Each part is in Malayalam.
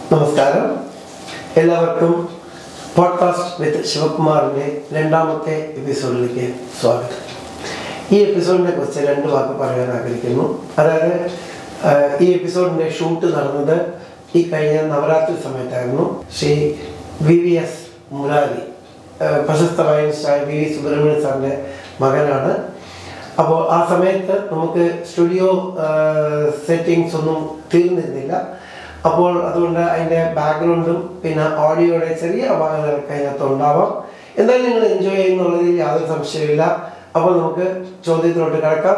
നമസ്കാരം എല്ലാവർക്കും പോഡ്കാസ്റ്റ് വിത്ത് ശിവകുമാറിൻ്റെ രണ്ടാമത്തെ എപ്പിസോഡിലേക്ക് സ്വാഗതം ഈ എപ്പിസോഡിനെ കുറിച്ച് രണ്ട് വാക്ക് പറയാൻ ആഗ്രഹിക്കുന്നു അതായത് ആ, ഈ എപ്പിസോഡിൻ്റെ ഷൂട്ട് നടന്നത് ഈ കഴിഞ്ഞ നവരാത്രി സമയത്തായിരുന്നു Shri V V S Murari ആ, പ്രശസ്ത വയലിനിസ്റ്റായ വി വി സുബ്രഹ്മണ്യൻ സാറിൻ്റെ മകനാണ് അപ്പോൾ ആ സമയത്ത് നമുക്ക് സ്റ്റുഡിയോ സെറ്റിങ്സ് ഒന്നും തീർന്നിരുന്നില്ല അപ്പോൾ അതുകൊണ്ട് അതിൻ്റെ ബാക്ക്ഗ്രൗണ്ടും പിന്നെ ഓഡിയോയുടെ ചെറിയ അപാകതകളൊക്കെ അതിനകത്ത് ഉണ്ടാവാം എന്തായാലും നിങ്ങൾ എൻജോയ് ചെയ്യുന്നുള്ളതിൽ യാതൊരു സംശയമില്ല അപ്പോൾ നമുക്ക് ചോദ്യത്തിലോട്ട് കിടക്കാം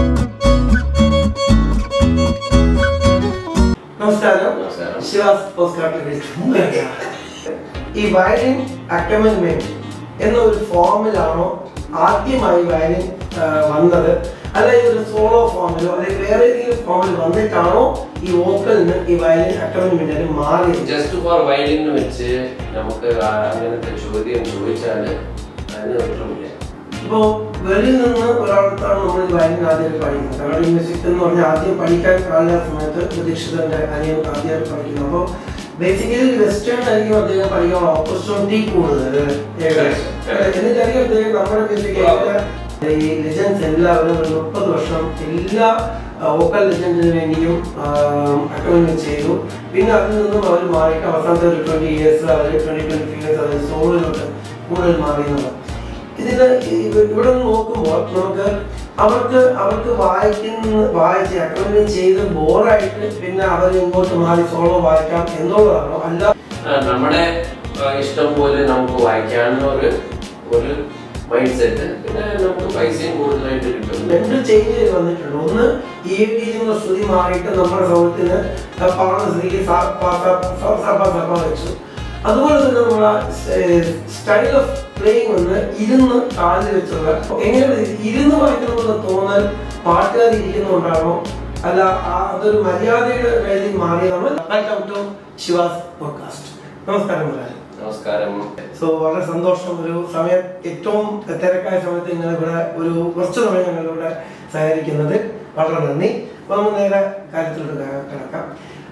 നമസ്കാരം നമസ്കാരം. ശിവാസ് പോസ്റ്റ് ഈ വയലിൻ അക്കമൻമെന്റ് എന്ന ഒരു ഫോമിലാണോ ആദ്യമായി വയലിൻ ആ, വന്നത് അതായത് ഒരു സോളോ ഫോമിലോ അല്ലെങ്കിൽ വേറെ ഏതെങ്കിലും ഫോമിൽ വന്നിട്ടാണോ ഈ വോക്കലിന് ഈ വയലിൻ അക്കമൻമെന്റിന് മാറിയത് ജസ്റ്റ് ഫോർ വയലിന് വെച്ച് നമുക്ക് ആ അങ്ങനത്തെ ചോദ്യം ചോദിച്ചാല് അതിന് ഉത്തരമില്ല ഇപ്പോ വെളിയിൽ നിന്ന് ഒരാൾക്കാണ് നമ്മൾ ഈ വയലിൻ ആദ്യം പഠിക്കുന്നത് കാരണം ഈ മ്യൂസിക് എന്ന് പറഞ്ഞാൽ ആദ്യം പഠിക്കാൻ കാല സമയത്ത് ദീക്ഷിതന്റെ അനിയൻ ആദ്യം പഠിക്കുന്നത് അപ്പോൾ ബേസിക്കലി വെസ്റ്റേൺ ആയിരിക്കും അദ്ദേഹം പഠിക്കാനുള്ള ഓപ്പർച്യൂണിറ്റി കൂടുതൽ Correct, correct. എന്നിട്ടായിരിക്കും അദ്ദേഹം നമ്മുടെ മ്യൂസിക് ഈ ലെജൻസ് എല്ലാവരും ഒരു മുപ്പത് വർഷം എല്ലാ വോക്കൽ ലെജൻഡിന് വേണ്ടിയും അക്കോൺമെന്റ് ചെയ്തു പിന്നെ അതിൽ നിന്നും അവർ മാറിയിട്ട് അവസാനത്തെ ഒരു ട്വന്റി ഇയേഴ്സ് അവർ ട്വന്റി ട്വന്റി ഇയേഴ്സ് അവർ സോളിലോട്ട് കൂടുതൽ മാറിയെന്നുള്ളത് ഇതിന് ഇവ- ഇവിടെ നിന്ന് നോക്കുമ്പോൾ നമുക്ക് അവർക്ക് അവർക്ക് വായിക്കുന്ന വായിച്ച് അക്കോൺമെന്റ് ചെയ്ത് ബോറായിട്ട് പിന്നെ അവർ ഇങ്ങോട്ട് മാറി സോളോ വായിക്കാം എന്നുള്ളതാണോ അല്ല ആ, നമ്മുടെ ആ, ഇഷ്ടം പോലെ നമുക്ക് വായിക്കാവുന്ന ഒരു ഒരു മൈൻഡ് സെറ്റ് പിന്നെ നമുക്ക് പൈസയും കൂടുതലായിട്ട് കിട്ടും രണ്ട് ചേഞ്ച് ചെയ്ത് വന്നിട്ടുണ്ട് ഒന്ന് ഈ രീതിയിലുള്ള ശ്രുതി മാറിയിട്ട് നമ്മുടെ സൗഹൃദത്തിന് പാടുന്ന ശ്രുതിക്ക് സാ, പാ, സാ, സാ, സാ, പാ, സാ, പാ വെച്ചു അതുപോലെ തന്നെ നമ്മൾ സ്റ്റൈൽ ഓഫ് പ്ലേയിങ് ഒന്ന് ഇരുന്ന് കാലിൽ വെച്ചുള്ള എങ്ങനെ ഇരുന്ന് വായിക്കണമെന്ന് തോന്നൽ പാട്ടുകാർ ഇരിക്കുന്നുണ്ടാണോ അല്ല ആ അതൊരു മര്യാദയുടെ വേദി മാറിയതാണ് വെൽക്കം ടു ശിവാസ് പോഡ്കാസ്റ്റ് നമസ്കാരം മുരാരി നമസ്കാരം സോ വളരെ സന്തോഷം ഒരു സമയം ഏറ്റവും തിരക്കായ സമയത്ത് നിങ്ങൾ ഇവിടെ ഒരു കുറച്ച് സമയം ഞങ്ങളിവിടെ സഹകരിക്കുന്നത് വളരെ നന്ദി അപ്പൊ നമുക്ക് നേരെ കാര്യത്തിലോട്ട് ക- കിടക്കാം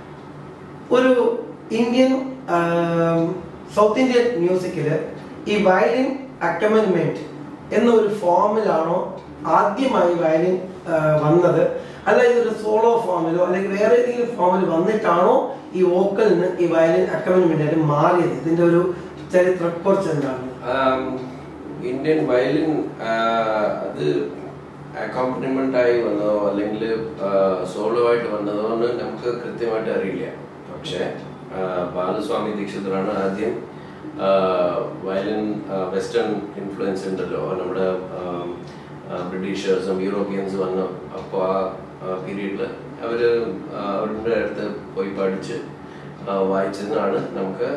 ഒരു ഇന്ത്യൻ ആം, സൗത്ത് ഇന്ത്യൻ മ്യൂസിക്കില് ഈ വയലിൻ അക്കമൻമെന്റ് എന്ന ഒരു ഫോമിലാണോ ആദ്യമായി വയലിൻ ആ, വന്നത് അല്ല ഇതൊരു സോളോ ഫോമിലോ അല്ലെങ്കിൽ വേറെ ഏതെങ്കിലും ഫോമിൽ വന്നിട്ടാണോ ഈ വോക്കലിന് ഈ വയലിൻ അക്കമൻമെന്റ് മാറിയത് ഇതിന്റെ ഒരു ചരിത്രം കുറച്ച് എന്താണ് ആം, ഇന്ത്യൻ വയലിൻ ആ, അത് അക്കോമ്പനിമെന്റ് ആയി വന്നതോ അല്ലെങ്കിൽ സോളോ ആയിട്ട് വന്നതോ എന്ന് നമുക്ക് കൃത്യമായിട്ട് അറിയില്ല പക്ഷേ ആ, ബാലസ്വാമി ദീക്ഷിതറാണ് ആദ്യം ആ, വയലിൻ വെസ്റ്റേൺ ഇൻഫ്ലുവൻസ് ഉണ്ടല്ലോ നമ്മുടെ ആം, ആ, ബ്രിട്ടീഷേഴ്സും യൂറോപ്യൻസ് വന്ന അപ്പോൾ ആ പീരീഡിൽ അവർ അവരുടെ അടുത്ത് പോയി പഠിച്ച് ആ, വായിച്ചതെന്നാണ് നമുക്ക്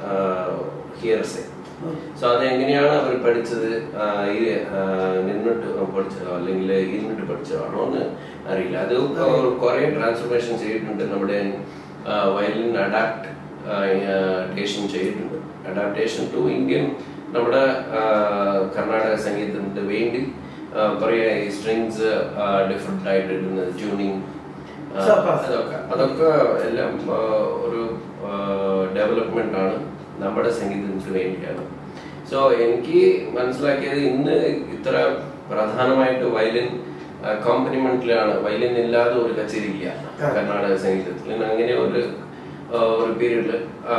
ഹിയർസേ സോ അതെങ്ങനെയാണ് അവർ പഠിച്ചത് ആ, ഈ ആ, നിന്നിട്ട് പഠിച്ചതോ അല്ലെങ്കിൽ ഇരുന്നിട്ട് പഠിച്ചതാണോ എന്ന് അറിയില്ല അത് കുറെ ട്രാൻസ്ഫോർമേഷൻ ചെയ്തിട്ടുണ്ട് നമ്മുടെ വയലിൻ അഡാപ്റ്റേഷൻ ചെയ്തിട്ടുണ്ട് അഡാപ്റ്റേഷൻ ടു ഇന്ത്യൻ നമ്മുടെ ആ, കർണാടക സംഗീതത്തിന് വേണ്ടി ആ, കുറേ സ്ട്രിങ്സ് ഡിഫറെൻ്റ് ആയിട്ട് ഇടുന്നത് ട്യൂണിങ് Surpass. അതൊക്കെ അതൊക്കെ എല്ലാം ആ, ഒരു ഡെവലപ്മെന്റ് ആണ് നമ്മുടെ സംഗീതത്തിന് വേണ്ടിയാണ് സോ എനിക്ക് മനസ്സിലാക്കിയത് ഇന്ന് ഇത്ര പ്രധാനമായിട്ട് വയലിൻ കോമ്പനിമെന്റിലാണ് വയലിൻ ഇല്ലാതെ ഒരു കച്ചേരി ഇല്ല കർണാടക സംഗീതത്തിൽ ഇന്ന് അങ്ങനെ ഒരു ആ, ഒരു പീരീഡിൽ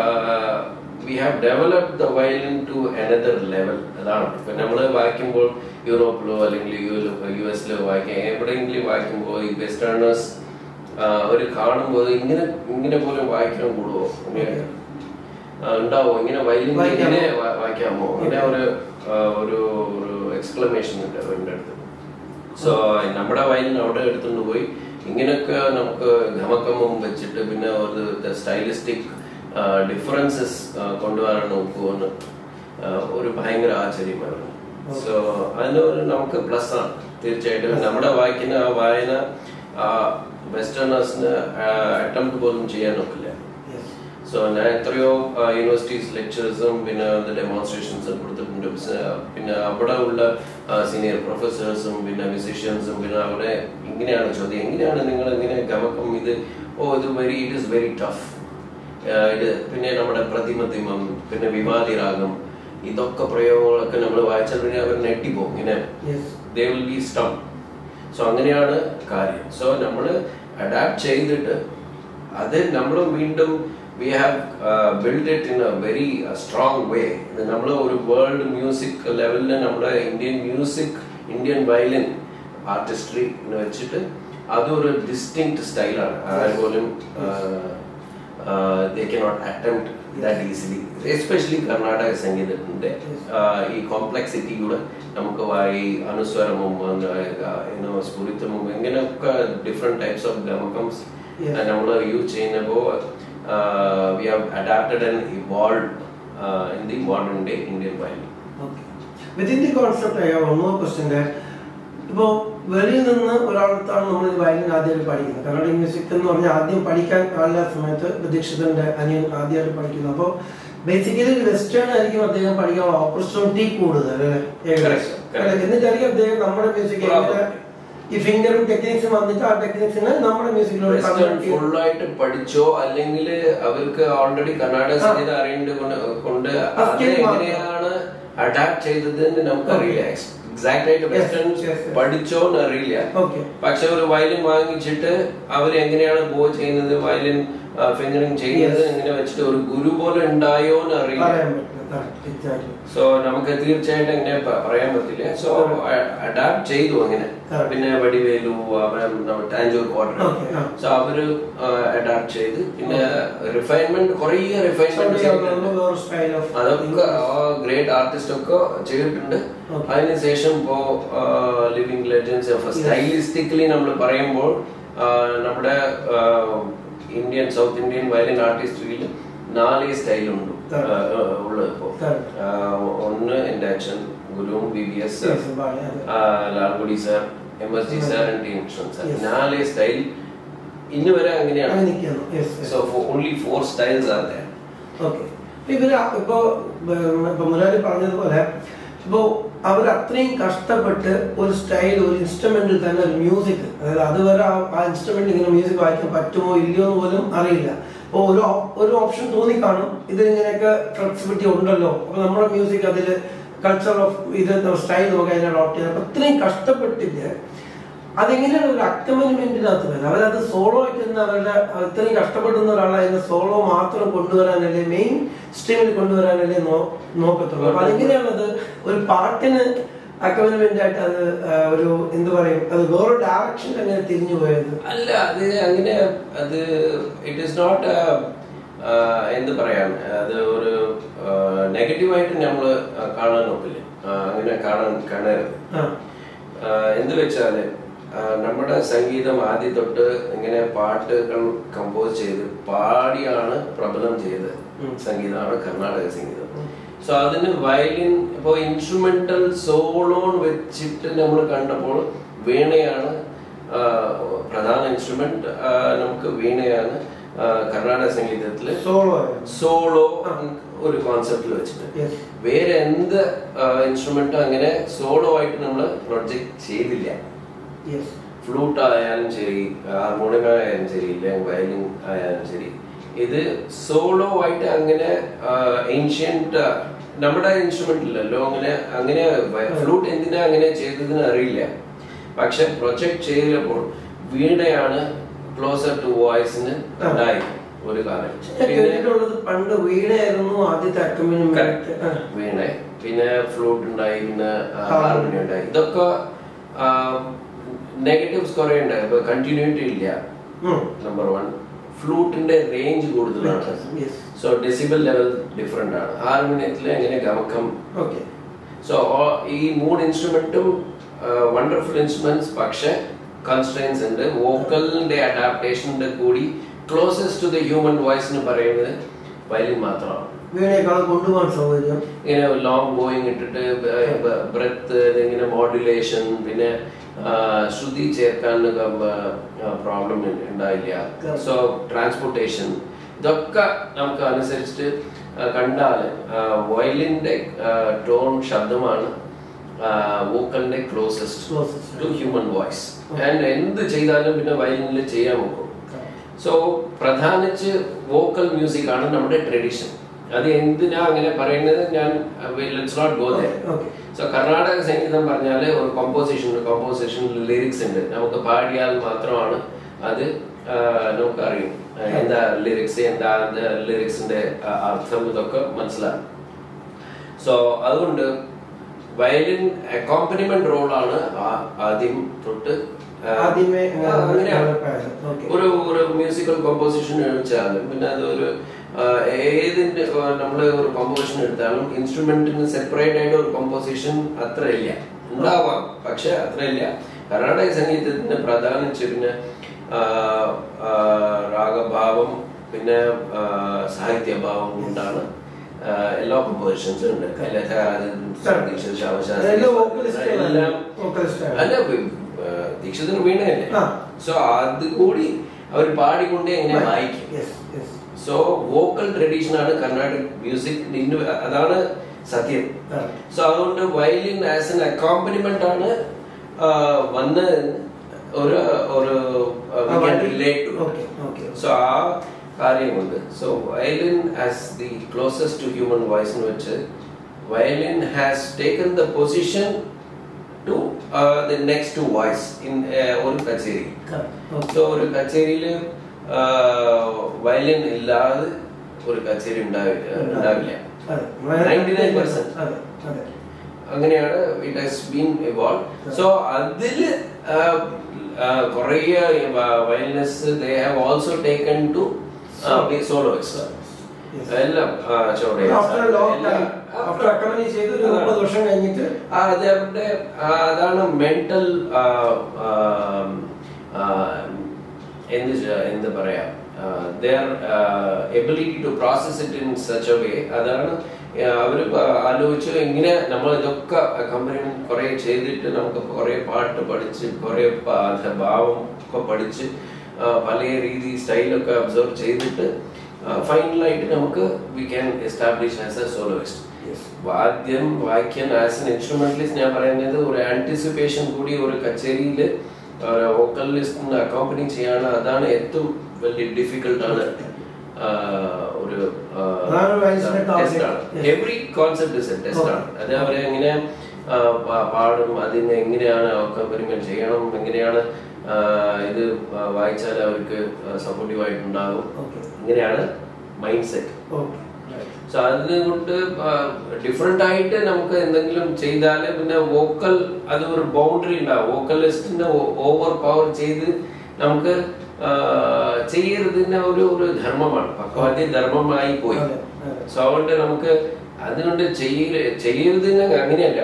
we have developed the violin to another level അതാണ് ഇപ്പൊ നമ്മൾ വായിക്കുമ്പോൾ യൂറോപ്പിലോ അല്ലെങ്കിൽ യു എസിലോ വായിക്കാം എവിടെയെങ്കിലും വായിക്കുമ്പോൾ ഈ വെസ്റ്റേണേഴ്സ് ഒരു കാണുമ്പോൾ ഇങ്ങനെ ഇങ്ങനെ പോലും വായിക്കാൻ കൂടുവോ ഇങ്ങനെ ആ, ഉണ്ടാവോ ഇങ്ങനെ വയലിൻ വായിക്കാമോ? ഇങ്ങനെ വാ- വായിക്കാമോ ഇങ്ങനെ ഒരു ആ, ഒരു ഒരു എക്സ്ക്ലമേഷൻ ഉണ്ട് അവരുടെ അടുത്ത് സോ നമ്മുടെ വയലിൻ അവിടെ എടുത്തുകൊണ്ട് പോയി ഇങ്ങനെയൊക്കെ നമുക്ക് ഗമക്കമും വെച്ചിട്ട് പിന്നെ ഒരു സ്റ്റൈലിസ്റ്റിക് ഡിഫറൻസസ് കൊണ്ടുവരാൻ നോക്കുമെന്ന് ആ, ഒരു ഭയങ്കര ആശ്ചര്യമായിരുന്നു സോ അതിന് ഒരു നമുക്ക് പ്ലസ് ആണ് തീർച്ചയായിട്ടും നമ്മുടെ വായിക്കുന്ന ആ വായന ആ വെസ്റ്റേണേഴ്സിന് അറ്റംപ്റ്റ് പോലും ചെയ്യാൻ ഒക്കില്ല സോ ഞാൻ എത്രയോ യൂണിവേഴ്സിറ്റീസ് ലെക്ചേഴ്സും പിന്നെ ഡെമോൺസ്ട്രേഷൻസും കൊടുത്തിട്ടുണ്ട് ബിസ്- പിന്നെ അവിടെ ഉള്ള സീനിയർ പ്രൊഫസേഴ്സും പിന്നെ മ്യൂസീഷ്യൻസും പിന്നെ അവിടെ ഇങ്ങനെയാണ് ചോദ്യം എങ്ങനെയാണ് നിങ്ങൾ ഇങ്ങനെ ഗമക്കം ഇത് ഓ ഇത് very it is very tough ആ, ഇത് പിന്നെ നമ്മുടെ പ്രതിമതിമം പിന്നെ വിവാദി രാഗം ഇതൊക്കെ പ്രയോഗങ്ങളൊക്കെ നമ്മൾ വായിച്ചാൽ പിന്നെ അവർ നെട്ടിപ്പോകും ഇങ്ങനെ യെസ് ദേ വിൽ ബി സ്റ്റം സോ അങ്ങനെയാണ് കാര്യം സോ നമ്മൾ അഡാപ്റ്റ് ചെയ്തിട്ട് അത് നമ്മൾ വീണ്ടും we have build it in a very strong way ഇത് നമ്മൾ ഒരു വേൾഡ് മ്യൂസിക് ലെവലിൽ നമ്മുടെ Indian music Indian violin artistry എന്ന് വെച്ചിട്ട് അതൊരു ഡിസ്റ്റിങ്ക്ട് സ്റ്റൈലാണ് ആരും they cannot attempt that easily especially Carnatic സംഗീതത്തിന്റെ ആ, ഈ കോംപ്ലക്സിറ്റി കൂടെ നമുക്ക് ഈ അനുസ്വരമും എന്നോ സ്ഫുരിതമും ഇങ്ങനെയൊക്കെ ഡിഫറെന്റ് ടൈപ്സ് ഓഫ് ഗമകംസ് Yeah. നമ്മൾ യൂസ് ചെയ്യുമ്പോൾ we have adapted and evolve in the modern day Indian violin Okay. Within the concept, I have one more question that ഇപ്പോൾ വെളിയിൽ നിന്ന് ഒരാളത്താണ് നമ്മൾ ഈ വയലിൻ ആദ്യമായിട്ട് പഠിക്കുന്നത് കർണാടിക് മ്യൂസിക് എന്ന് പറഞ്ഞാൽ ആദ്യം പഠിക്കാൻ ആളില്ലാത്ത സമയത്ത് ദീക്ഷിതന്റെ അനിയൻ ആദ്യമായിട്ട് പഠിക്കുന്നത് അപ്പോൾ ബേസിക്കലി വെസ്റ്റേൺ ആയിരിക്കും അദ്ദേഹം പഠിക്കാനുള്ള ഓപ്പർച്യൂണിറ്റി കൂടുതൽ അല്ലേ ഏകദേശം Correct, correct. അല്ലേ? എന്നിട്ടായിരിക്കും അദ്ദേഹം നമ്മുടെ മ്യൂസിക് Probably. ഈ ഫിംഗറും ടെക്നിക്സും വന്നിട്ട് ആ ടെക്നിക്സിനെ നമ്മുടെ മ്യൂസിക്കിലൂടെ വെസ്റ്റേൺ ഫുള്ളായിട്ട് പഠിച്ചോ അല്ലെങ്കിൽ അവർക്ക് ഓൾറെഡി കർണാടക ആ. സംഗീതം അറിയേണ്ട കൊണ്ട് കൊണ്ട് ആ അത് skill മാത്രം. എങ്ങനെയാണ് അഡാപ്റ്റ് ചെയ്തതെന്ന് നമുക്കറിയില്ല എക്സാക്ട് ആയിട്ട് Yes, വെസ്റ്റേൺ yes, yes. പഠിച്ചോന്ന് അറിയില്ല ഓക്കെ പക്ഷെ ഒരു വയലിൻ വാങ്ങിച്ചിട്ട് അവർ എങ്ങനെയാണ് ബോ ചെയ്യുന്നത് വയലിൻ ഫിംഗറിങ് ചെയ്യുന്നത് Yes. ഇങ്ങനെ വെച്ചിട്ട് ഒരു ഗുരു പോലെ ഉണ്ടായോ എന്ന് അറിയില്ല പറയാൻ പറ്റില്ല എക്സാക്ട്ലി സോ നമുക്ക് തീർച്ചയായിട്ടും ഇങ്ങനെ പ- പറയാൻ പറ്റില്ല സോ അഡാപ്റ്റ് ചെയ്തു അങ്ങനെ Correct. പിന്നെ വടിവേലു അവരെ നമ്മുടെ ടാഞ്ചൂർ ക്വാർട്ടർ Okay, ആ. സോ അവര് അഡാപ്റ്റ് ചെയ്ത് പിന്നെ റിഫൈൻമെന്റ് കുറേ റിഫൈൻമെന്റ് ചെയ്തിട്ടുണ്ട് വേറെ സ്റ്റൈൽ ഓഫ് അതൊക്കെ ഗ്രേറ്റ് ആർട്ടിസ്റ്റ് ഒക്കെ ചെയ്തിട്ടുണ്ട് Okay. അതിനുശേഷം ഇപ്പോ ലിവിങ് ലെജൻസ് സ്റ്റൈലിസ്റ്റിക്കലി നമ്മൾ പറയുമ്പോൾ ആ, നമ്മുടെ ഇന്ത്യൻ സൗത്ത് ഇന്ത്യൻ വയലിൻ ആർട്ടിസ്റ്റിൽ നാല് സ്റ്റൈലുണ്ട് Correct. ഉള്ളത് ഇപ്പോ Correct. ആ, ഒന്ന് എന്റെ അച്ഛൻ ഗുരുവും B B S Yes, Bali, അതെ. Lalgudi sir M S G sir and T Krishnan sir Yes. നാല് സ്റ്റൈൽ ഇന്ന് വരെ അങ്ങനെയാണ് അങ്ങനെ നിൽക്കുന്നു yes so only four styles are there okay ഇവര് ഇപ്പോ ഉം, ഇപ്പൊ മുരാരി പറഞ്ഞതുപോലെ ഇപ്പോ അവർ അത്രയും കഷ്ടപ്പെട്ട് ഒരു സ്റ്റൈൽ ഒരു ഇൻസ്ട്രുമെന്റിൽ തന്നെ ഒരു മ്യൂസിക് അതായത് അതുവരെ ആ- ആ ഇൻസ്ട്രുമെന്റ് ഇങ്ങനെ മ്യൂസിക് വായിക്കാൻ പറ്റുമോ ഇല്ലയോ എന്ന് പോലും അറിയില്ല അപ്പോൾ ഒരു op- ഒരു ഓപ്ഷൻ തോന്നിക്കാണും ഇതിലിങ്ങനെയൊക്കെ ഫ്ലെക്സിബിലിറ്റി ഉണ്ടല്ലോ അപ്പൊ നമ്മുടെ മ്യൂസിക് അതിൽ കൾച്ചർ ഓഫ് ഇത് സ്റ്റൈൽ നമുക്ക് അതിനെ അഡോപ്റ്റ് ചെയ്യാം അപ്പൊ ഇത്രയും കഷ്ടപ്പെട്ടിട്ട് അതെങ്ങനെയാണ് ഒരു അക്കമ്പനിമെന്റിനകത്ത് വരുന്നത് അവരത് സോളോ ആയിട്ട് നിന്ന് അവരുടെ ഇത്രയും കഷ്ടപ്പെടുന്ന ഒരാളെ അതിന്റെ സോളോ മാത്രം കൊണ്ടുവരാനല്ലേ മെയിൻ സ്ട്രീമിൽ കൊണ്ടുവരാനല്ലേ നോ- നോക്കത്തുള്ളൂ അപ്പൊ അതെങ്ങനെയാണത് ഒരു പാട്ടിന് അക്കമ്പനിമെന്റ് ആയിട്ട് അത് ആ, ഒരു എന്ത് പറയും അത് വേറെ ഡയറക്ഷൻ അങ്ങനെ തിരിഞ്ഞു പോയത് അല്ല അത് അങ്ങനെ അത് ഇറ്റ് ഈസ് നോട്ട് എന്ത് പറയാൻ അത് ഒരു നെഗറ്റീവായിട്ട് നമ്മൾ കാണാൻ നോക്കില്ല ആ, അങ്ങനെ കാണാൻ കാണരുത് ആ ആ, എന്ത് വെച്ചാല് ആ, നമ്മുടെ സംഗീതം ആദ്യം തൊട്ട് ഇങ്ങനെ പാട്ടുകൾ കമ്പോസ് ചെയ്ത് പാടിയാണ് പ്രബലം ചെയ്തത് ഉം. സംഗീതമാണ് കർണാടക സംഗീതം സോ അതിന് വയലിൻ ഇപ്പോൾ ഇൻസ്ട്രുമെന്റൽ സോളോൺ വെച്ചിട്ട് നമ്മൾ കണ്ടപ്പോൾ വീണയാണ് ആ, പ്രധാന ഇൻസ്ട്രുമെന്റ് നമുക്ക് വീണയാണ് ആ, കർണാടക സംഗീതത്തില് സോളോ സോളോ ഒരു കോൺസെപ്റ്റിൽ വെച്ചിട്ട് Yes. വേറെ എന്ത് ഇൻസ്ട്രുമെന്റും അങ്ങനെ സോളോ ആയിട്ട് നമ്മൾ പ്രൊജക്ട് ചെയ്തില്ല യെസ് ഫ്ലൂട്ട് ആയാലും ശരി ഹാർമോണിയം ആയാലും ശരി ഇല്ലെങ്കിൽ വയലിൻ ആയാലും ശരി ഇത് സോളോ ആയിട്ട് അങ്ങനെ ഏൻഷ്യന്റ് നമ്മുടെ ഇൻസ്ട്രുമെന്റ് ഇല്ലല്ലോ അങ്ങനെ അങ്ങനെ ഫ്ലൂട്ട് എന്തിനാ അങ്ങനെ ചെയ്തതെന്ന് അറിയില്ല പക്ഷെ പ്രൊജക്ട് ചെയ്തപ്പോൾ വീണയാണ് ക്ലോസർ ടു വോയിസിന് ഉണ്ടായി ഒരു കാലം ഞാൻ പിന്നെ കേട്ടിട്ടുള്ളത് പണ്ട് വീണയായിരുന്നു ആദ്യത്തെ അക്കമ്പനിമെന്റ് വീണ പിന്നെ ഫ്ലൂട്ട് ഉണ്ടായി പിന്നെ Harmony. ഹാർമോണി ഉണ്ടായി ഇതൊക്കെ നെഗറ്റീവ്സ് കുറെ ഉണ്ടായി ഇപ്പൊ കണ്ടിന്യൂറ്റി ഇല്ല നമ്പർ വൺ ഫ്ലൂട്ടിന്റെ റേഞ്ച് കൂടുതലാണ് yes so decibel level different ആണ് ഹാർമോണിയത്തിൽ എങ്ങനെ ഗമക്കം ഓക്കെ സോ ഈ മൂന്ന് ഇൻസ്ട്രുമെന്റും വണ്ടർഫുൾ ഇൻസ്ട്രുമെന്റ്സ് പക്ഷെ കൺസ്ട്രെയിൻസ് ഉണ്ട് വോക്കലിന്റെ അഡാപ്റ്റേഷന്റെ കൂടി closest to the human voice എന്ന് പറയുന്നത് വയലിൻ മാത്രമാണ് വീണയേക്കാൾ കൊണ്ടുപോകാൻ സൗകര്യം ഇങ്ങനെ ലോങ് ഗോയിങ് ഇട്ടിട്ട് ബ്രെത്ത് ഇങ്ങനെ മോഡുലേഷൻ പിന്നെ ആ, ശ്രുതി ചേർക്കാൻ പ്രോബ്ലം ഉണ്ടായില്ല സോ ട്രാൻസ്പോർട്ടേഷൻ ഇതൊക്കെ നമുക്ക് അനുസരിച്ചിട്ട് ആ, കണ്ടാല് വയലിന്റെ ടോൺ ശബ്ദമാണ് വോക്കലിന്റെ closest Closest. To human voice and എന്ത് ചെയ്താലും പിന്നെ വയലിനിൽ ചെയ്യാൻ നോക്കും സോ പ്രധാനിച്ച് വോക്കൽ മ്യൂസിക് ആണ് നമ്മുടെ ട്രഡീഷൻ അത് എന്തിനാ അങ്ങനെ പറയുന്നത് ഞാൻ let's not go there okay so Carnatic സംഗീതം പറഞ്ഞാൽ ഒരു കോമ്പോസിഷൻ കോമ്പോസിഷനിൽ ലിറിക്സ് ഉണ്ട് നമുക്ക് പാടിയാൽ മാത്രമാണ് അത് ആ, നമുക്ക് അറിയും ആ, എന്താ ലിറിക്സ് എന്താ ലിറിക്സിന്റെ അർത്ഥം ഇതൊക്കെ മനസ്സിലാകും സോ അതുകൊണ്ട് വയലിൻ അക്കോമ്പനിമെന്റ് റോളാണ് ആദ്യം തൊട്ട് ആ, ആദ്യമേ ആ, അങ്ങനെയാണ് ഓക്കെ ഒരു ഒരു മ്യൂസിക്കൽ കോമ്പോസിഷൻ വെച്ചാലും പിന്നെ അത് ഒരു ആ, ഏതിന്റെ നമ്മൾ ഒരു കോമ്പോസിഷൻ എടുത്താലും ഇൻസ്ട്രുമെന്റിന് സെപ്പറേറ്റ് ആയിട്ട് ഒരു കോമ്പോസിഷൻ അത്ര ഇല്ല ഉണ്ടാവാം പക്ഷെ അത്ര ഇല്ല കർണാടക സംഗീതത്തിന് പ്രധാനിച്ച് പിന്നെ ആ, ആ, രാഗഭാവം പിന്നെ ആ, സാഹിത്യഭാവം കൊണ്ടാണ് ആ, എല്ലാ കോമ്പോസിഷൻസും ഉണ്ട് ലതാരാജൻ ദീക്ഷിത് ശാവശാസ്ത്രി അതെല്ലാം vocalist-കളാണ്. എല്ലാം vocalist-ആണ്. അല്ല ദീക്ഷിതിന് വീണയല്ലേ ആ. സോ അത് കൂടി അവർ പാടിക്കൊണ്ടേ എങ്ങനെ വായിക്കും yes yes so vocal tradition ആണ് കർണാടക മ്യൂസിക് അതാണ് സത്യം സോ അതുകൊണ്ട് വയലിൻ ആസ് എൻ അക്കോമ്പനിമെന്റ് ആണ് ആ, വന്ന് ഒരു ഒരു റിലേറ്റ് ഓക്കെ ഓക്കെ സോ ആ കാര്യമുണ്ട് so violin as the closest to human voice എന്ന് വെച്ച് violin has taken the position to the next to voice in ഒരു കച്ചേരി സോ ഒരു കച്ചേരിയിൽ വയലിൻ ഇല്ലാതെ ഒരു കച്ചേരി ഉണ്ടാവില്ല ഉണ്ടാവില്ല നയൻറ്റി നയൻ പെർസെന്റ് അതെ അതെ അങ്ങനെയാണ് it has been evolve so അതില് കുറേ violinists they have also taken to soloist Yes. എല്ലാം ആ, ചോടെ after long time after accompany ചെയ്ത് ഒരു മുപ്പത് വർഷം കഴിഞ്ഞിട്ട് ആ, അത് അവരുടെ ആ, അതാണ് മെന്റൽ എന്ത് ചെ- എന്ത് പറയാം their ability to process it in such a way അതാണ് അവർ ആലോചിച്ച് ഇങ്ങനെ നമ്മൾ ഇതൊക്കെ കമ്പനി കുറെ ചെയ്തിട്ട് നമുക്ക് കുറെ പാട്ട് പഠിച്ച് കുറെ ഭാവം ഒക്കെ പഠിച്ച് ആ, പല രീതി സ്റ്റൈലൊക്കെ അബ്സർവ് ചെയ്തിട്ട് ഫൈനലായിട്ട് നമുക്ക് we can establish as a soloist വാദ്യം വായിക്കാൻ ആസ് എൻ ഇൻസ്ട്രുമെന്റലിസ്റ്റ് ഞാൻ പറയുന്നത് ഒരു ആന്റിസിപ്പേഷൻ കൂടി ഒരു കച്ചേരിയിൽ വോക്കലിസ്റ്റിന് അക്കോമ്പനി ചെയ്യാണ് അതാണ് ഏറ്റവും വലിയ ഡിഫിക്കൽട്ട് ആണ് ആ, ഒരു അതാണ് വയലിനിസ്റ്റിന്റെ target. ടെസ്റ്റ് ആണ് Yes. Every concept is a test ആണ് അത് അവരെ എങ്ങനെ ആ, പാ- പാടും അതിന് എങ്ങനെയാണ് അക്കോമ്പനിമെന്റ് ചെയ്യണം എങ്ങനെയാണ് ആ, ഇത് വായിച്ചാൽ അവർക്ക് സപ്പോർട്ടീവ് ആയിട്ടുണ്ടാകും ഓക്കെ ഇങ്ങനെയാണ് മൈൻഡ് സെറ്റ് ഓക്കെ സോ അതുകൊണ്ട് ഡിഫറെന്റ് ആയിട്ട് നമുക്ക് എന്തെങ്കിലും ചെയ്താൽ പിന്നെ വോക്കൽ അത് ഒരു ബൗണ്ടറി ഉണ്ടാവും വോക്കലിസ്റ്റിനെ ഓവർ പവർ ചെയ്ത് നമുക്ക് ആ, ചെയ്യരുതിന് ഒരു ഒരു ധർമ്മമാണ് പക്വാദ്യ ധർമ്മമായി പോയി അതെ, അതെ. സോ അതുകൊണ്ട് നമുക്ക് അതുകൊണ്ട് ചെയ്യ ചെയ്യരുതിന് അങ്ങനെയല്ല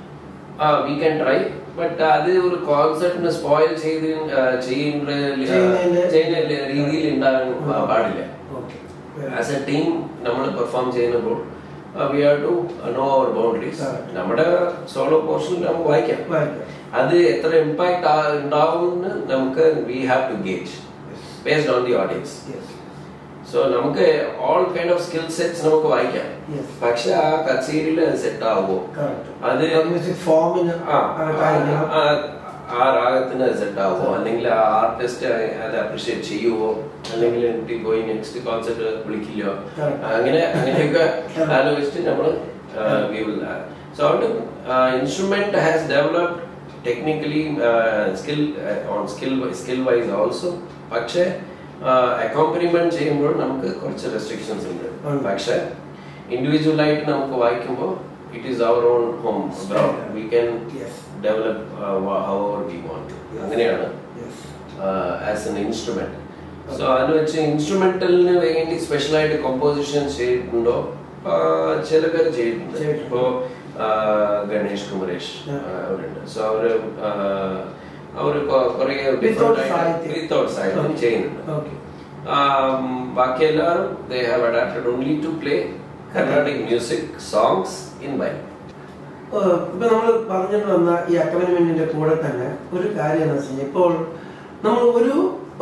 ആ വി ക്യാൻ ട്രൈ ബട്ട് അത് ഒരു കോൺസെപ്റ്റിനെ സ്പോയിൽ ചെയ്ത് ആ, ചെയ്യുന്ന ചെയ്യുന്നതിന്റെ- ചെയ്യുന്ന രീതിയിൽ ഉണ്ടാകാൻ പാടില്ല ഓക്കെ ആസ് എ ടീം നമ്മൾ പെർഫോം ചെയ്യുമ്പോൾ we have to know their boundaries Correct. നമ്മുടെ സോളോ പോർഷനിൽ നമുക്ക് വായിക്കാം വായിക്കാം അത് എത്ര ഇമ്പാക്ട് ഉണ്ടാവും നമുക്ക് we have to gauge based on the audience yes so നമുക്ക് all kind of skill sets നമുക്ക് വായിക്കാം Yes. പക്ഷെ ആ കച്ചേരിയിൽ സെറ്റ് ആവുമോ കറക്റ്റ് അത് മ്യൂസിക് ഫോമിന് ആ, ആ, ആ രാഗത്തിന് സെറ്റ് ആവുമോ അല്ലെങ്കിൽ ആ ആർട്ടിസ്റ്റ് അത് അപ്രീഷിയേറ്റ് ചെയ്യുവോ അല്ലെങ്കിൽ എനിക്ക് പോയി നെക്സ്റ്റ് കോൺസെർട്ട് വിളിക്കില്ലയോ Correct. അങ്ങനെ അങ്ങനെയൊക്കെ Correct. ആലോചിച്ചിട്ട് നമ്മൾ വി വിൽ സോ അതുകൊണ്ട് instrument has developed technically skill on skill skill wise also പക്ഷേ അക്കോമ്പനിമെന്റ് ചെയ്യുമ്പോൾ നമുക്ക് കുറച്ച് റെസ്ട്രിക്ഷൻസ് ഉണ്ട് ഉണ്ട്. പക്ഷേ ഇൻഡിവിജ്വൽ ആയിട്ട് നമുക്ക് വായിക്കുമ്പോൾ it is our on home ground we can Yes. Develop our we want അങ്ങനെയാണ് yes as an instrument so അത് വെച്ച് ഇൻസ്ട്രുമെന്റലിന് വേണ്ടി സ്പെഷ്യൽ ആയിട്ട് കോമ്പോസിഷൻ ചെയ്തിട്ടുണ്ടോ ആ, ചില പേര് ചെയ്തിട്ടുണ്ട് ചെയ്തിട്ടുണ്ട്. ഇപ്പോ ആ, ഗണേഷ് കുമരേഷ് Yeah. ആ, അവരുണ്ട് സോ അവര് ആ, അവര് കൊ- കുറേ Without സാഹിത്യം. വിത്തൗട്ട് സാഹിത്യം Okay. ചെയ്യുന്നുണ്ട് ഓക്കെ Um, ബാക്കി എല്ലാവരും they have adapted only to play Carnatic music songs in violin ഇപ്പൊ നമ്മൾ പറഞ്ഞിട്ട് വന്ന ഈ അക്കമനിമെന്റിന്റെ കൂടെ തന്നെ ഒരു കാര്യം എന്ന് വെച്ചാൽ ഇപ്പോൾ നമ്മൾ ഒരു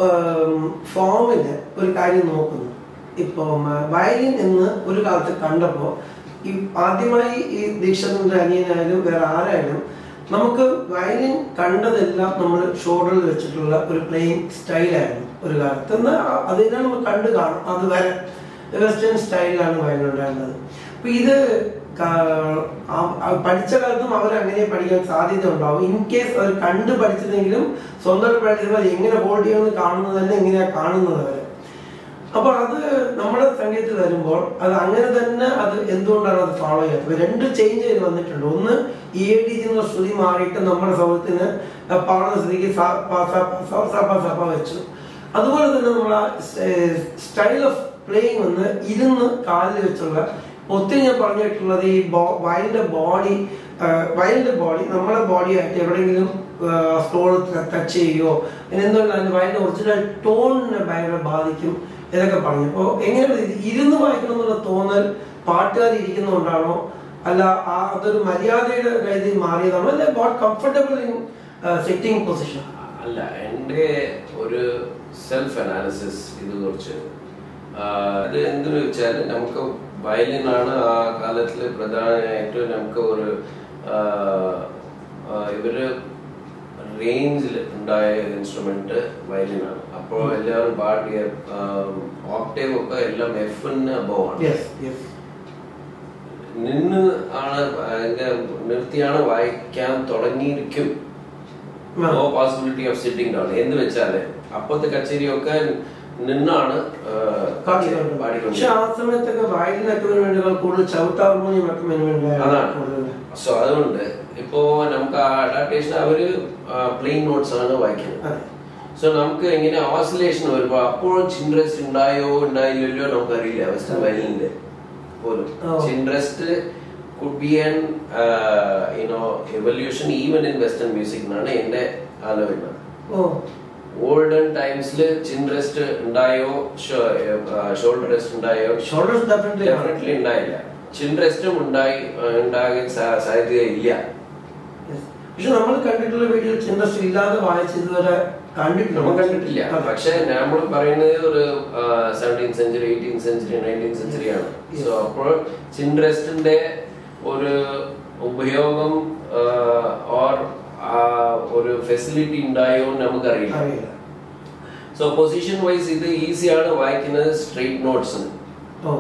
ഫോമില് ഒരു കാര്യം നോക്കുന്നു ഇപ്പം വയലിൻ എന്ന് ഒരു കാലത്ത് കണ്ടപ്പോൾ ഈ ആദ്യമായി ഈ ദീക്ഷത്തിന്റെ അനിയനായാലും വേറെ ആരായാലും നമുക്ക് വയലിൻ കണ്ടതെല്ലാം നമ്മൾ ഷോൾഡറിൽ വെച്ചിട്ടുള്ള ഒരു പ്ലേയിങ് സ്റ്റൈലായിരുന്നു ഒരു കാലത്ത് എന്നാൽ അതിനെ നമ്മൾ കണ്ടു കാണും അത് വരെ വെസ്റ്റേൺ സ്റ്റൈലിലാണ് വയലിൻ ഉണ്ടായിരുന്നത് അപ്പൊ ഇത് കാ- ആ- ആ പഠിച്ച കാലത്തും അവർ അങ്ങനെ പഠിക്കാൻ സാധ്യത ഉണ്ടാവും ഇൻ കേസ് അവർ കണ്ടു പഠിച്ചതെങ്കിലും സ്വന്തമായിട്ട് പഠിച്ചപ്പോൾ അത് എങ്ങനെ ഹോൾഡ് ചെയ്യുമെന്ന് കാണുന്നത് തന്നെ എങ്ങനെയാ കാണുന്നത് അവര് അപ്പൊ അത് നമ്മുടെ സംഗീതത്തിൽ വരുമ്പോൾ അത് അങ്ങനെ തന്നെ അത് എന്തുകൊണ്ടാണ് അത് ഫോളോ ചെയ്യാത്തത് രണ്ട് ചേഞ്ച് ചെയ്ത് വന്നിട്ടുണ്ട് ഒന്ന് ഇ എ ഡി എന്നുള്ള ശ്രുതി മാറിയിട്ട് നമ്മുടെ സൗഹൃദത്തിന് പാടുന്ന സ്ഥിതിക്ക് സ, പ, സ, പ, സ, സ, പ, സ, പ വെച്ചു അതുപോലെ തന്നെ നമ്മൾ ആ സ്റ്റൈൽ ഓഫ് പ്ലേയിങ് വന്ന് ഇരുന്ന് കാലിൽ വെച്ചുള്ള ഒത്തിരി ഞാൻ പറഞ്ഞിട്ടുള്ളത് ഈ വയലിന്റെ ബോഡി വയലിന്റെ ബോഡി നമ്മുടെ ബോഡി ആയിട്ട് എവിടെയെങ്കിലും സ്റ്റോൾ ടച്ച് ചെയ്യുകയോ പിന്നെ എന്തുകൊണ്ടാണ് അതിന്റെ വയലിന്റെ ഒറിജിനൽ ടോണിനെ ഭയങ്കര ബാധിക്കും ഇതൊക്കെ പറഞ്ഞു അപ്പോൾ എങ്ങനെയാണ് ഇത് ഇരുന്ന് വായിക്കണം എന്നുള്ള തോന്നൽ പാട്ടുകാർ ഇരിക്കുന്നതുകൊണ്ടാണോ അല്ല ആ അതൊരു മര്യാദയുടെ രീതിയിൽ മാറിയതാണോ അല്ലെ both comfortable in sitting position അല്ല എൻ്റെ ഒരു സെൽഫ് അനാലിസിസ് ഇത് കുറച്ച് ആ, ഇത് എന്തെന്ന് വെച്ചാൽ നമുക്ക് വയലിനാണ് ആ കാലത്തിൽ പ്രധാനമായിട്ട് നമുക്ക് ഒരു ആ, ആ, ഇവര് റേഞ്ചിൽ ഉണ്ടായ ഇൻസ്ട്രുമെന്റ് വയലിനാണ് അപ്പോൾ എല്ലാവരും പാടിയ ഓക്ടേവ് ഒക്കെ എല്ലാം എഫിന് അബവ് ആണ് യെസ് യെസ് നിന്ന് ആണ് ഭയങ്കര നിർത്തിയാണ് വായിക്കാൻ തുടങ്ങിയിരിക്കും ആ. No possibility of sitting down എന്ന് വെച്ചാല് അപ്പത്തെ കച്ചേരിയൊക്കെ നിന്നാണ് ആ, പാടിക്കൊണ്ട് പക്ഷെ പാടിക്കൊണ്ടിരുന്നത് ആ സമയത്തൊക്കെ വയലിൻ അക്യുമെന്റുകൾ കൂടുതൽ ചവിട്ടാർമോണിയം അക്യുമെന്റ് അതാണ് കൂടുതൽ സോ അതുകൊണ്ട് ഇപ്പോ നമുക്ക് ആ അഡാപ്റ്റേഷൻ അവര് പ്ലെയിൻ നോട്ട്സ് ആണ് വായിക്കുന്നത് അതെ സോ നമുക്ക് ഇങ്ങനെ ഓസിലേഷൻ വരുമ്പോ അപ്പോഴും ചിൻട്രസ്റ്റ് ഉണ്ടായോ ഉണ്ടായില്ലല്ലോ നമുക്ക് അറിയില്ല വെസ്റ്റേൺ വയലിന്റെ പോലും ഓ. Chinrest could be an you know evolution even in western music എന്നാണ് എന്റെ ആലോചന ഓ ഓൾഡൻ ടൈംസിൽ ചിൻട്രസ്റ്റ് ഉണ്ടായോ ഷോൾഡർ റെസ്റ്റ് ഉണ്ടായോ ഷോൾഡേഴ്സ് ഡെഫിനറ്റ്ലി ഡെഫിനറ്റ്ലി ഉണ്ടായില്ല ചിൻട്രസ്റ്റും ഉണ്ടായി ഉണ്ടാകാൻ സാ- സാധ്യതയില്ല പക്ഷെ നമ്മൾ കണ്ടിട്ടുള്ള വീഡിയോ ഇൻട്രസ്റ്റ് ഇല്ലാതെ വായിച്ച് ഇതുവരെ കണ്ടിട്ടില്ല നമ്മൾ കണ്ടിട്ടില്ല അതെ. പക്ഷെ നമ്മൾ പറയുന്നത് ഒരു seventeen century eighteen century nineteen century ആണ് Yes. സോ അപ്പോൾ ചിൻട്രസ്റ്റിന്റെ ഒരു ഉപയോഗം ഓർ ഒരു ഫെസിലിറ്റി ഉണ്ടായോ എന്ന് നമുക്കറിയില്ല അറിയില്ല സോ പൊസിഷൻ വൈസ് ഇത് ഈസിയാണ് വായിക്കുന്നത് സ്ട്രെയിറ്റ് നോട്ട്സ് ഓ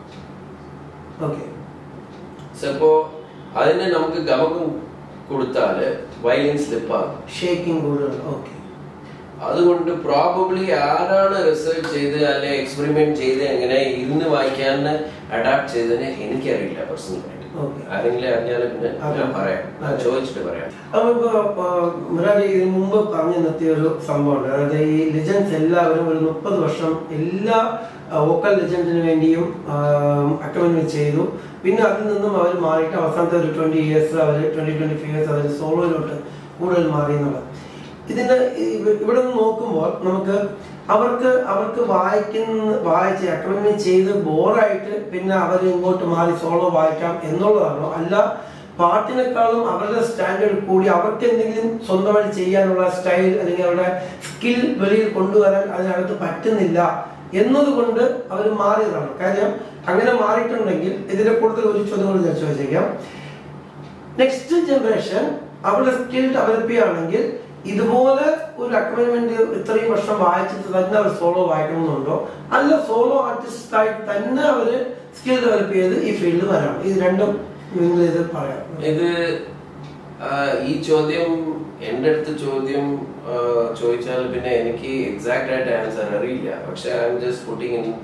ഓക്കെ സോ ഇപ്പോ അതിന് നമുക്ക് ഗമകം കൊടുത്താല് വയലിൻ സ്ലിപ്പാകും ഷേക്കിംഗ് കൂടുതൽ ഓക്കെ അതുകൊണ്ട് പ്രോബബ്ലി ആരാണ് റിസർച്ച് ചെയ്ത് അല്ലെ എക്സ്പെരിമെന്റ് ചെയ്ത് എങ്ങനെ ഇരുന്ന് വായിക്കാൻ അഡാപ്റ്റ് ചെയ്തതിന് എനിക്കറിയില്ല പേഴ്സണലായിട്ട് Okay. ആരെങ്കിലും അറിഞ്ഞാൽ പിന്നെ ഞാൻ പറയാം ഞാൻ അതെ. ചോദിച്ചിട്ട് പറയാം അപ്പൊ മുരാരി ഇതിന് മുമ്പ് പറഞ്ഞു നിർത്തിയ ഒരു സംഭവമുണ്ട് അതായത് ഈ ലെജൻസ് എല്ലാവരും ഒരു മുപ്പത് വർഷം എല്ലാ വോക്കൽ ലെജൻഡിന് വേണ്ടിയും അക്കോമൻമെന്റ് ചെയ്തു പിന്നെ അതിൽ നിന്നും അവർ മാറിയിട്ട് അവസാനത്തെ ഒരു ട്വന്റി ഇയേഴ്സ് അവർ ട്വന്റി ട്വന്റി ഫൈവ് ഇയേഴ്സ് അവർ സോളോയിലോട്ട് കൂടുതൽ മാറി എന്നുള്ളത് ഇതിന്റെ ഇവ- ഇവിടെ നിന്ന് നോക്കുമ്പോൾ നമുക്ക് അവർക്ക് അവർക്ക് വായിക്കുന്ന വായിച്ച് അക്കോമൻമെന്റ് ചെയ്ത് ബോറായിട്ട് പിന്നെ അവർ ഇങ്ങോട്ട് മാറി സോളോ വായിക്കാം എന്നുള്ളതാണോ അല്ല പാട്ടിനേക്കാളും അവരുടെ സ്റ്റാൻഡേർഡ് കൂടി അവർക്ക് എന്തെങ്കിലും സ്വന്തമായിട്ട് ചെയ്യാനുള്ള സ്റ്റൈൽ അല്ലെങ്കിൽ അവരുടെ സ്കിൽ വെളിയിൽ കൊണ്ടുവരാൻ അതിനകത്ത് പറ്റുന്നില്ല എന്നതുകൊണ്ട് അവർ മാറിയതാണ് കാര്യം അങ്ങനെ മാറിയിട്ടുണ്ടെങ്കിൽ ഇതിനെ കൂടുതൽ ഒരു ചോദ്യം കൂടി ഞാൻ ചോദിച്ചേക്കാം നെക്സ്റ്റ് ജനറേഷൻ അവരുടെ സ്കിൽ ഡെവലപ്പ് ചെയ്യുകയാണെങ്കിൽ ഇതുപോലെ ഒരു അക്കോമൻമെന്റ് ഇത്രയും വർഷം വായിച്ചിട്ട് തന്നെ അവർ സോളോ വായിക്കണമെന്നുണ്ടോ അല്ല സോളോ ആർട്ടിസ്റ്റ് ആയിട്ട് തന്നെ അവര് സ്കിൽ ഡെവലപ്പ് ചെയ്ത് ഈ ഫീൽഡിൽ വരാം ഇത് രണ്ടും നിങ്ങൾ ഇത് പറയാം ഇത് ആ, ഈ ചോദ്യം എൻ്റെ അടുത്ത് ചോദ്യം ആ, ചോദിച്ചാൽ പിന്നെ എനിക്ക് എക്സാക്ട് ആയിട്ട് ആൻസർ അറിയില്ല പക്ഷെ I'm just putting in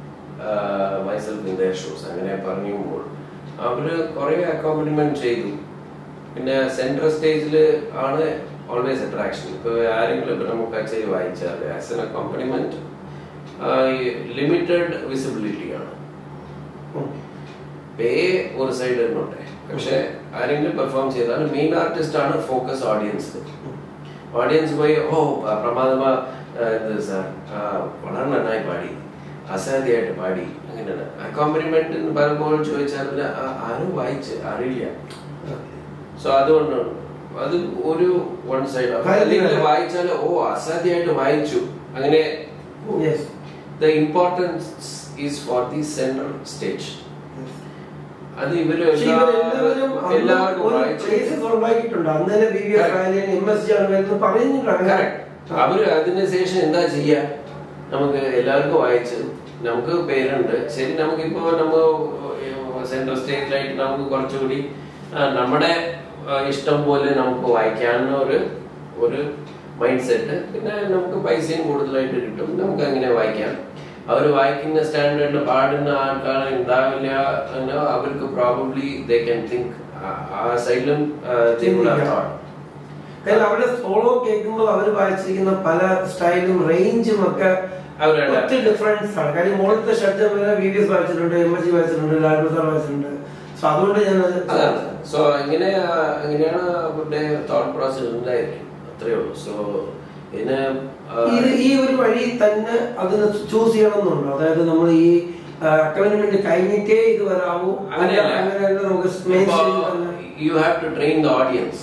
myself in their shoes അങ്ങനെ പറയുമ്പോൾ അവര് കുറെ അക്കോമ്പനിമെന്റ് ചെയ്തു പിന്നെ സെൻട്രൽ സ്റ്റേജിൽ ആണ് ഓൾവേസ് അട്രാക്ഷൻ ഇപ്പൊ ആരെങ്കിലും ഇപ്പൊ നമുക്ക് കച്ചേരി വായിച്ചാൽ as an accompaniment limited visibility ആണ് ഉം. പേ ഒരു സൈഡ് ഇരുന്നോട്ടെ പക്ഷെ ആരെങ്കിലും പെർഫോം ചെയ്താൽ മെയിൻ ആർട്ടിസ്റ്റ് ആണ് ഫോക്കസ് ഓഡിയൻസ് ഓഡിയൻസ് പോയി ഓ പ- പ്രമാദമാ ആ, ഇത് സാർ ആ, വളരെ നന്നായി പാടി അസാധ്യമായിട്ട് പാടി അങ്ങനെയാണ് അക്കോമ്പനിമെന്റ് എന്ന് പറയുമ്പോൾ ചോദിച്ചാൽ പിന്നെ ആ- ആരും വായിച്ച് അറിയില്ല സോ അതുകൊണ്ട് അത് ഒരു വൺ സൈഡ് അല്ലെങ്കിൽ വായിച്ചാൽ ഓ അസാധ്യമായിട്ട് വായിച്ചു അങ്ങനെ Yes. The importance is for the central stage അത് ഇവര് പക്ഷേ ഇവരെല്ലാവരും അന്ന് എല്ലാവർക്കും ഒരു വായിച്ചു places ഉണ്ടാക്കിയിട്ടുണ്ട് അന്ന് തന്നെ B V S Correct. M S G ആണ് വരുന്നത് പറയുന്നുണ്ട് അങ്ങനെ Correct. അവര് അതിന് ശേഷം എന്താ ചെയ്യാ നമുക്ക് എല്ലാവർക്കും വായിച്ച് നമുക്ക് പേരുണ്ട് ശരി നമുക്കിപ്പോ നമ്മൾ സെൻട്രൽ സ്റ്റേറ്റിലായിട്ട് നമുക്ക് കുറച്ചുകൂടി ആ, നമ്മുടെ ആ, ഇഷ്ടം പോലെ നമുക്ക് വായിക്കാവുന്ന ഒരു ഒരു മൈൻഡ് സെറ്റ് പിന്നെ നമുക്ക് പൈസയും കൂടുതലായിട്ട് കിട്ടും നമുക്ക് അങ്ങനെ വായിക്കാം അവർ വായിക്കുന്ന സ്റ്റാൻഡേർഡിൽ പാടുന്ന ആൾക്കാർ ഉണ്ടാവില്ല എന്ന് അവർക്ക് പ്രോബബ്ലി ദേ ക്യാൻ തിങ്ക് ആ സൈഡിലും ചിന്തിക്കാം. കാരണം അവരുടെ സോളോ കേൾക്കുമ്പോൾ അവർ വായിച്ചിരിക്കുന്ന പല സ്റ്റൈലും റേഞ്ചും ഒക്കെ അവരുടെ ഒത്തിരി ഡിഫറൻസ് ആണ് കാര്യം മുകളിലത്തെ ഷഡ്ജം വരെ വി വി എസ് വായിച്ചിട്ടുണ്ട് എം എസ് ജി വായിച്ചിട്ടുണ്ട് ലാൽ പ്രസാദ് വായിച്ചിട്ടുണ്ട് സോ അതുകൊണ്ട് ഞാൻ അത് അതാണ് സോ ഇങ്ങനെ ആ, ഇങ്ങനെയാണ് അവരുടെ തോട്ട് പ്രോസസ് ഉണ്ടായിരിക്കും അത്രേ ഉള്ളൂ സോ ഇതിന് ആ, ഇത് ഈ ഒരു വഴി തന്നെ അതിന് ചൂസ് ചെയ്യണമെന്നുണ്ടോ അതായത് നമ്മൾ ഈ അക്കവൻമെന്റ് കഴിഞ്ഞിട്ടേ ഇത് വരാവൂ അല്ല അങ്ങനെയല്ല. അങ്ങനെയല്ല നമുക്ക് മെയിൻ ഇപ്പോ സ്റ്റേജിൽ തന്നെ you have to train the audience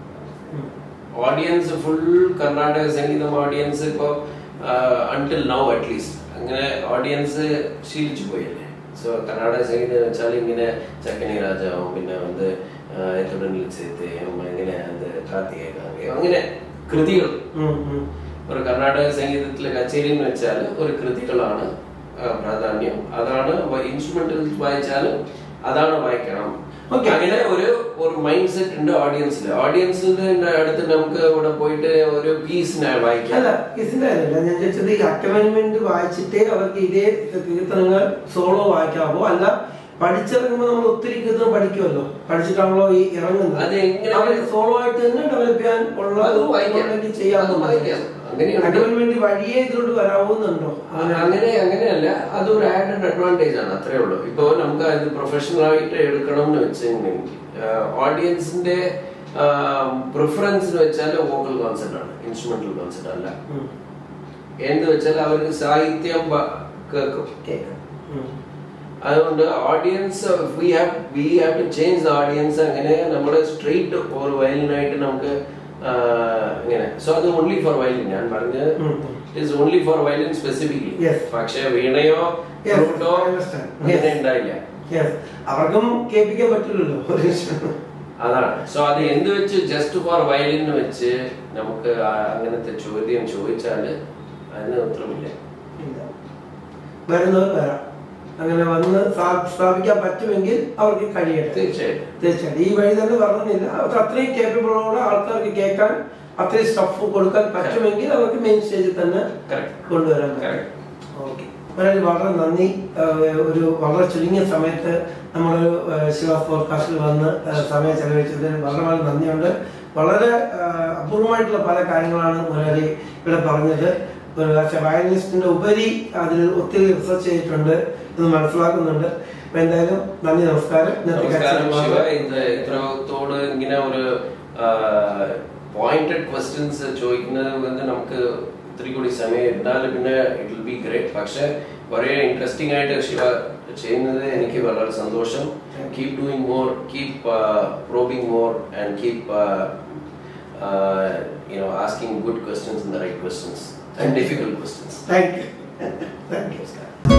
audience full Karnataka സംഗീതം ഓഡിയൻസ് ഇപ്പോൾ അൺടിൽ നൗ അറ്റ്ലീസ്റ്റ് അങ്ങനെ ഓഡിയൻസ് ശീലിച്ചു പോയല്ലേ സോ കർണാടക സംഗീതം വെച്ചാൽ ഇങ്ങനെ ചക്കനി രാജാവും പിന്നെ വന്ന് തുടനിൽ ചേത്തയും ഇങ്ങനെ അത് കാർത്തികേ കാവ്യം അങ്ങനെ കൃതികൾ ഉം, ഉം. ഒരു കർണാടക സംഗീതത്തിലെ കച്ചേരി എന്ന് വെച്ചാൽ ഒരു കൃതികളാണ് ആ, പ്രാധാന്യം അതാണ് ഇൻസ്ട്രുമെന്റൽ വായിച്ചാലും അതാണ് വായിക്കണം Okay. അങ്ങനെ ഒരു ഒരു മൈൻഡ് സെറ്റ് ഉണ്ട് ഓഡിയൻസിൽ ഓഡിയൻസിന്റെ അടുത്ത് നമുക്ക് ഇവിടെ പോയിട്ട് ഒരു പീസിനെ വായിക്കാം അല്ല ഇതിന്റെ കാര്യമല്ല ഞാൻ ചോദിച്ചത് ഈ അക്കവൻമെന്റ് വായിച്ചിട്ടേ അവർക്ക് ഇതേ കീർത്തനങ്ങൾ സോളോ വായിക്കാവോ അല്ല പഠിച്ചിറങ്ങുമ്പോൾ നമ്മൾ ഒത്തിരി കീർത്തനം പഠിക്കുമല്ലോ പഠിച്ചിട്ടാണല്ലോ ഈ ഇറങ്ങുന്നത് അത് എങ്ങനെ അവർ സോളോ ആയിട്ട് തന്നെ ഡെവലപ്പ് ചെയ്യാൻ ഉള്ള അത് വായിക്കാം. ഉണ്ടെങ്കിൽ അത് ചെയ്യാവുന്നതാണ് വായിക്കാം. അങ്ങനെയുണ്ട്. അക്കവൻമെന്റ് വഴിയേ ഇതിലോട്ട് വരാവുന്നുണ്ടോ അങ്ങനെ അങ്ങനെയല്ല അതൊരു ആഡഡ് അഡ്വാൻറ്റേജ് ആണ് അത്രേ ഉള്ളൂ ഇപ്പൊ നമുക്ക് അത് പ്രൊഫഷണൽ ആയിട്ട് എടുക്കണം എന്ന് വെച്ചിട്ടുണ്ടെങ്കിൽ ഓഡിയൻസിന്റെ പ്രിഫറൻസ് എന്ന് വെച്ചാൽ വോക്കൽ കോൺസെപ്റ്റ് ആണ് ഇൻസ്ട്രുമെന്റൽ കോൺസെപ്റ്റ് അല്ല ഉം. എന്ന് വെച്ചാൽ അവർക്ക് സാഹിത്യം ബ- കേൾക്കും കേൾക്കാം. ഉം. അതുകൊണ്ട് audience we have we have to change the audience അങ്ങനെ നമ്മുടെ സ്ട്രെയിറ്റ് ഒരു വയലിനായിട്ട് നമുക്ക് ആ, ഇങ്ങനെ സോ അത് ഓൺലി ഫോർ വയലിൻ ഞാൻ പറഞ്ഞത് ഉം, ഉം. It's only for violin specifically Yes. പക്ഷേ വീണയോ Yes, ഫ്ലൂട്ടോ I understand. അങ്ങനെ Yes. ഉണ്ടായില്ല Yes. അവർക്കും കേൾപ്പിക്കാൻ പറ്റില്ലല്ലോ ഒരു വിഷയം. അതാണ് സോ അത് എന്ത് വെച്ച് ജസ്റ്റ് ഫോർ വയലിൻ വെച്ച് നമുക്ക് ആ അങ്ങനത്തെ ചോദ്യം ചോദിച്ചാല് അതിന് ഉത്തരമില്ല ഇല്ല. വരുന്നവർ വരാം അങ്ങനെ വന്ന് സ്ഥാ- സ്ഥാപിക്കാൻ പറ്റുമെങ്കിൽ അവർക്ക് കഴിയട്ടെ തീർച്ചയായിട്ടും തീർച്ചയായിട്ടും ഈ വഴി തന്നെ പറഞ്ഞില്ല അവർക്ക് അത്രയും കേപ്പബിളോടെ ആൾക്കാർക്ക് കേൾക്കാൻ അത്രയും സ്റ്റഫ് കൊടുക്കാൻ പറ്റുമെങ്കിൽ അവർക്ക് മെയിൻ സ്റ്റേജിൽ തന്നെ കറക്റ്റ് കൊണ്ടുവരാൻ പറ്റും കറക്റ്റ് ഓക്കെ വളരെ വളരെ നന്ദി ആഹ് ഒരു വളരെ ചുരുങ്ങിയ സമയത്ത് നമ്മളൊരു ആഹ് ശിവ പോഡ്കാസ്റ്റിൽ വന്ന് ആഹ് സമയം ചെലവഴിച്ചതിന് വളരെ വളരെ നന്ദിയുണ്ട് വളരെ ആഹ് അപൂർവമായിട്ടുള്ള പല കാര്യങ്ങളാണ് മുരളി ഇവിടെ പറഞ്ഞത് ഒരു പക്ഷേ വയലിനിസ്റ്റിന്റെ ഉപരി അതിൽ ഒത്തിരി റിസർച്ച് ചെയ്തിട്ടുണ്ട് എന്ന് മനസ്സിലാക്കുന്നുണ്ട് അപ്പൊ എന്തായാലും നന്ദി നമസ്കാരം ഇന്നത്തെ നമസ്കാരം കാഴ്ച ശിവ ഇത് ഇത്രത്തോട് ഇങ്ങനെ ഒരു പോയിന്റഡ് ക്വസ്റ്റ്യൻസ് ചോദിക്കുന്നത് കൊണ്ട് നമുക്ക് ഇത്തിരി കൂടി സമയം ഇരുന്നാലും പിന്നെ ഇറ്റ് വിൽ ബി ഗ്രേറ്റ് പക്ഷെ കുറേ ഇൻട്രസ്റ്റിംഗ് ആയിട്ട് ശിവ ചെയ്യുന്നത് എനിക്ക് വളരെ സന്തോഷം keep doing more keep probing more and keep you know asking good questions and the right questions and difficult questions thank you thank U